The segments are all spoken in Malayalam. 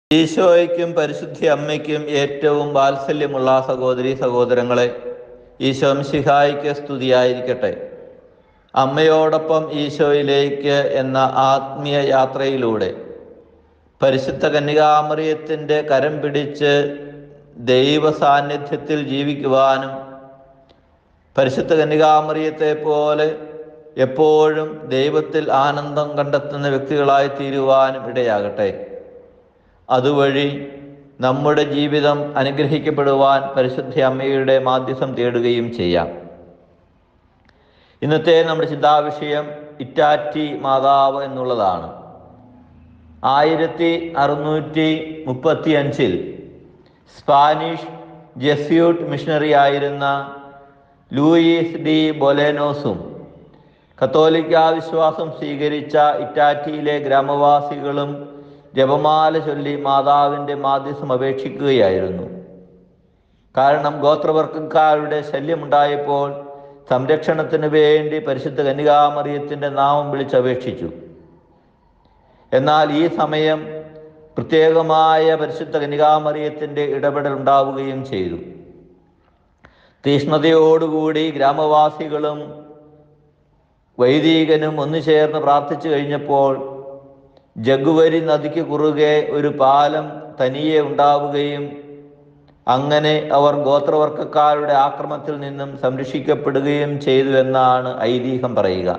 ഈശോയ്ക്കും പരിശുദ്ധി അമ്മയ്ക്കും ഏറ്റവും വാത്സല്യമുള്ള സഹോദരി സഹോദരങ്ങളെ ഈശോ മിശിഹായിക്ക് സ്തുതിയായിരിക്കട്ടെ അമ്മയോടൊപ്പം ഈശോയിലേക്ക് എന്ന ആത്മീയ യാത്രയിലൂടെ പരിശുദ്ധ കന്യകാമറിയത്തിൻ്റെ കരം പിടിച്ച് ദൈവ സാന്നിധ്യത്തിൽ ജീവിക്കുവാനും പരിശുദ്ധ കന്യകാമറിയത്തെ പോലെ എപ്പോഴും ദൈവത്തിൽ ആനന്ദം കണ്ടെത്തുന്ന വ്യക്തികളായി തീരുവാനും ഇടയാകട്ടെ അതുവഴി നമ്മുടെ ജീവിതം അനുഗ്രഹിക്കപ്പെടുവാൻ പരിശുദ്ധ അമ്മയുടെ മാധ്യസം തേടുകയും ചെയ്യാം ഇന്നത്തെ നമ്മുടെ ചിന്താവിഷയം ഇറ്റാറ്റി മാതാവ് എന്നുള്ളതാണ് ആയിരത്തി അറുന്നൂറ്റി മുപ്പത്തി അഞ്ചിൽ സ്പാനിഷ് ജെസ്യൂട്ട് മിഷണറി ആയിരുന്ന ലൂയിസ് ഡി ബൊലേനോസും കത്തോലിക്ക വിശ്വാസം സ്വീകരിച്ച ഇറ്റാറ്റിയിലെ ഗ്രാമവാസികളും ജപമാല ചൊല്ലി മാതാവിൻ്റെ മാധ്യസം അപേക്ഷിക്കുകയായിരുന്നു കാരണം ഗോത്രവർഗക്കാരുടെ ശല്യമുണ്ടായപ്പോൾ സംരക്ഷണത്തിന് വേണ്ടി പരിശുദ്ധ കന്യകാമറിയത്തിൻ്റെ നാമം വിളിച്ചപേക്ഷിച്ചു എന്നാൽ ഈ സമയം പ്രത്യേകമായ പരിശുദ്ധ കന്യകാമറിയത്തിൻ്റെ ഇടപെടൽ ഉണ്ടാവുകയും ചെയ്തു തീഷ്ണതയോടുകൂടി ഗ്രാമവാസികളും വൈദികനും ഒന്നു ചേർന്ന് പ്രാർത്ഥിച്ചു കഴിഞ്ഞപ്പോൾ ജഗുവരി നദിക്ക് കുറുകെ ഒരു പാലം തനിയെ ഉണ്ടാവുകയും അങ്ങനെ അവർ ഗോത്രവർഗക്കാരുടെ ആക്രമത്തിൽ നിന്നും സംരക്ഷിക്കപ്പെടുകയും ചെയ്തു എന്നാണ് ഐതിഹ്യം പറയുക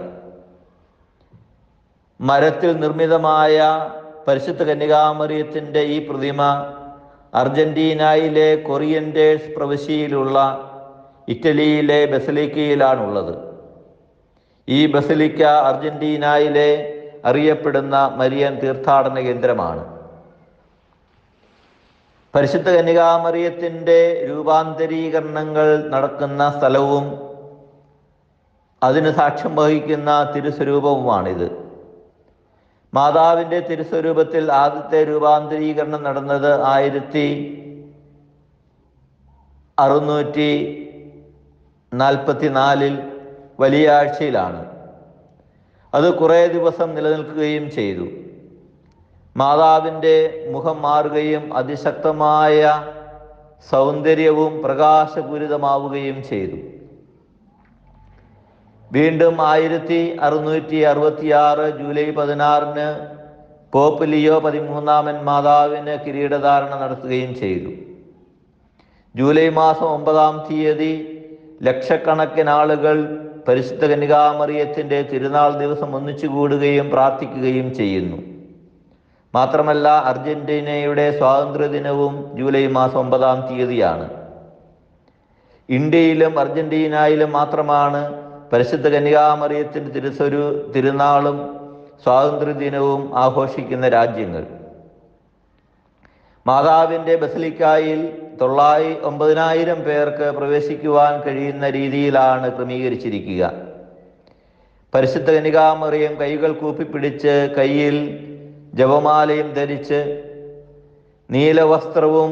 മരത്തിൽ നിർമ്മിതമായ പരിശുദ്ധ കന്യകാമറിയത്തിൻ്റെ ഈ പ്രതിമ അർജന്റീനയിലെ കൊറിയൻറ്റേഴ്സ് പ്രവിശ്യയിലുള്ള ഇറ്റലിയിലെ ബസലിക്കയിലാണുള്ളത് ഈ ബസലിക്ക അർജന്റീനയിലെ അറിയപ്പെടുന്ന മരിയൻ തീർത്ഥാടന കേന്ദ്രമാണ് പരിശുദ്ധ കന്യകാമറിയത്തിൻ്റെ രൂപാന്തരീകരണങ്ങൾ നടക്കുന്ന സ്ഥലവും അതിന് സാക്ഷ്യം വഹിക്കുന്ന തിരുസ്വരൂപവുമാണിത് മാതാവിൻ്റെ തിരുസ്വരൂപത്തിൽ ആദ്യത്തെ രൂപാന്തരീകരണം നടന്നത് ആയിരത്തി അറുന്നൂറ്റി നാൽപ്പത്തി നാലിൽ വലിയ ആഴ്ചയിലാണ് അത് കുറേ ദിവസം നിലനിൽക്കുകയും ചെയ്തു മാതാവിൻ്റെ മുഖം മാറുകയും അതിശക്തമായ സൗന്ദര്യവും പ്രകാശപൂരിതമാവുകയും ചെയ്തു വീണ്ടും ആയിരത്തി അറുന്നൂറ്റി അറുപത്തിയാറ് ജൂലൈ പതിനാറിന് പോപ്പ് ലിയോ പതിമൂന്നാമൻ മാതാവിന് കിരീടധാരണ നടത്തുകയും ചെയ്തു ജൂലൈ മാസം ഒമ്പതാം തീയതി ലക്ഷക്കണക്കിന് ആളുകൾ പരിശുദ്ധ കന്യകാമറിയത്തിൻ്റെ തിരുനാൾ ദിവസം ഒന്നിച്ചു കൂടുകയും പ്രാർത്ഥിക്കുകയും ചെയ്യുന്നു മാത്രമല്ല അർജന്റീനയുടെ സ്വാതന്ത്ര്യദിനവും ജൂലൈ മാസം ഒമ്പതാം തീയതിയാണ് ഇന്ത്യയിലും അർജന്റീനയിലും മാത്രമാണ് പരിശുദ്ധ കന്യകാമറിയത്തിൻ്റെ തിരുസ്വരു തിരുനാളും സ്വാതന്ത്ര്യദിനവും ആഘോഷിക്കുന്ന രാജ്യങ്ങൾ മാതാവിൻ്റെ ബസലിക്കായിൽ തൊള്ളായി ഒമ്പതിനായിരം പേർക്ക് പ്രവേശിക്കുവാൻ കഴിയുന്ന രീതിയിലാണ് ക്രമീകരിച്ചിരിക്കുക പരിശുദ്ധ കനികാമറിയം കൈകൾ കൂപ്പിപ്പിടിച്ച് കയ്യിൽ ജപമാലയും ധരിച്ച് നീലവസ്ത്രവും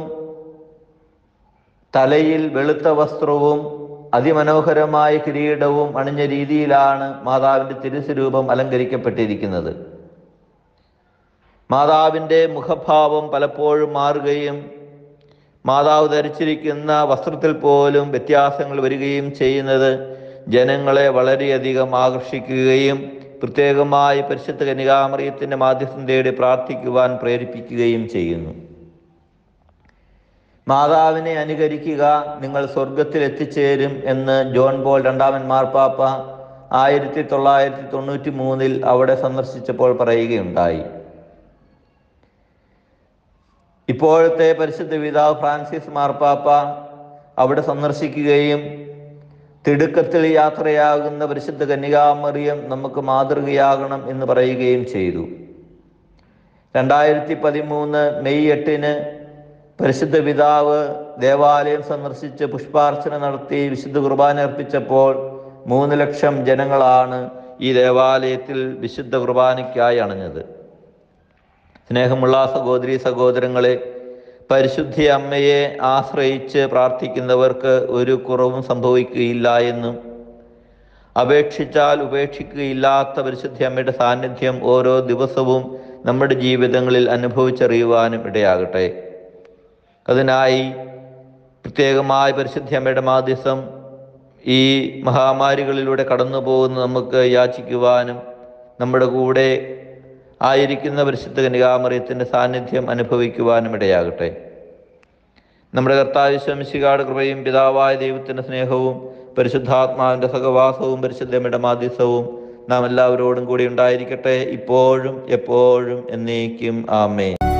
തലയിൽ വെളുത്ത വസ്ത്രവും അതിമനോഹരമായ കിരീടവും അണിഞ്ഞ രീതിയിലാണ് മാതാവിൻ്റെ തിരുസ്വരൂപം അലങ്കരിക്കപ്പെട്ടിരിക്കുന്നത് മാതാവിൻ്റെ മുഖഭാവം പലപ്പോഴും മാറുകയും മാതാവ് ധരിച്ചിരിക്കുന്ന വസ്ത്രത്തിൽ പോലും വ്യത്യാസങ്ങൾ വരികയും ചെയ്യുന്നത് ജനങ്ങളെ വളരെയധികം ആകർഷിക്കുകയും പ്രത്യേകമായി പരിശുദ്ധ കന്യകാമറിയത്തിൻ്റെ മാധ്യസ്ഥം തേടി പ്രാർത്ഥിക്കുവാൻ പ്രേരിപ്പിക്കുകയും ചെയ്യുന്നു മാതാവിനെ അനുകരിക്കുക നിങ്ങൾ സ്വർഗത്തിൽ എത്തിച്ചേരും എന്ന് ജോൺ പോൾ രണ്ടാമൻ മാർപ്പാപ്പ ആയിരത്തി തൊള്ളായിരത്തി തൊണ്ണൂറ്റി മൂന്നിൽ അവിടെ സന്ദർശിച്ചപ്പോൾ പറയുകയുണ്ടായി ഇപ്പോഴത്തെ പരിശുദ്ധ പിതാവ് ഫ്രാൻസിസ് മാർപ്പാപ്പ അവിടെ സന്ദർശിക്കുകയും തിടുക്കത്തിൽ യാത്രയാകുന്ന പരിശുദ്ധ കന്യകാമറിയം നമുക്ക് മാതൃകയാകണം എന്ന് പറയുകയും ചെയ്തു രണ്ടായിരത്തി പതിമൂന്ന് മെയ് എട്ടിന് പരിശുദ്ധ പിതാവ് ദേവാലയം സന്ദർശിച്ച് പുഷ്പാർച്ചന നടത്തി വിശുദ്ധ കുർബാന അർപ്പിച്ചപ്പോൾ മൂന്ന് ലക്ഷം ജനങ്ങളാണ് ഈ ദേവാലയത്തിൽ വിശുദ്ധ കുർബാനയ്ക്കായി അണഞ്ഞത് സ്നേഹമുള്ള സഹോദരി സഹോദരങ്ങളെ പരിശുദ്ധി അമ്മയെ ആശ്രയിച്ച് പ്രാർത്ഥിക്കുന്നവർക്ക് ഒരു കുറവും സംഭവിക്കുകയില്ല എന്നും അപേക്ഷിച്ചാൽ ഉപേക്ഷിക്കുകയില്ലാത്ത പരിശുദ്ധി അമ്മയുടെ സാന്നിധ്യം ഓരോ ദിവസവും നമ്മുടെ ജീവിതങ്ങളിൽ അനുഭവിച്ചറിയുവാനും ഇടയാകട്ടെ അതിനായി പ്രത്യേകമായ പരിശുദ്ധ അമ്മയുടെ മാധ്യസം ഈ മഹാമാരികളിലൂടെ കടന്നു പോകുന്ന നമുക്ക് യാചിക്കുവാനും നമ്മുടെ കൂടെ ആയിരിക്കുന്ന പരിശുദ്ധ കനികാമറിയത്തിൻ്റെ സാന്നിധ്യം അനുഭവിക്കുവാനും ഇടയാകട്ടെ നമ്മുടെ കർത്താവ് ശംശികാട് കൃപയും പിതാവായ ദൈവത്തിൻ്റെ സ്നേഹവും പരിശുദ്ധാത്മാവിൻ്റെ സഹവാസവും പരിശുദ്ധമ്മയുടെ മാധ്യസവും നാം എല്ലാവരോടും കൂടി ഉണ്ടായിരിക്കട്ടെ ഇപ്പോഴും എപ്പോഴും എന്നേക്കും ആമേ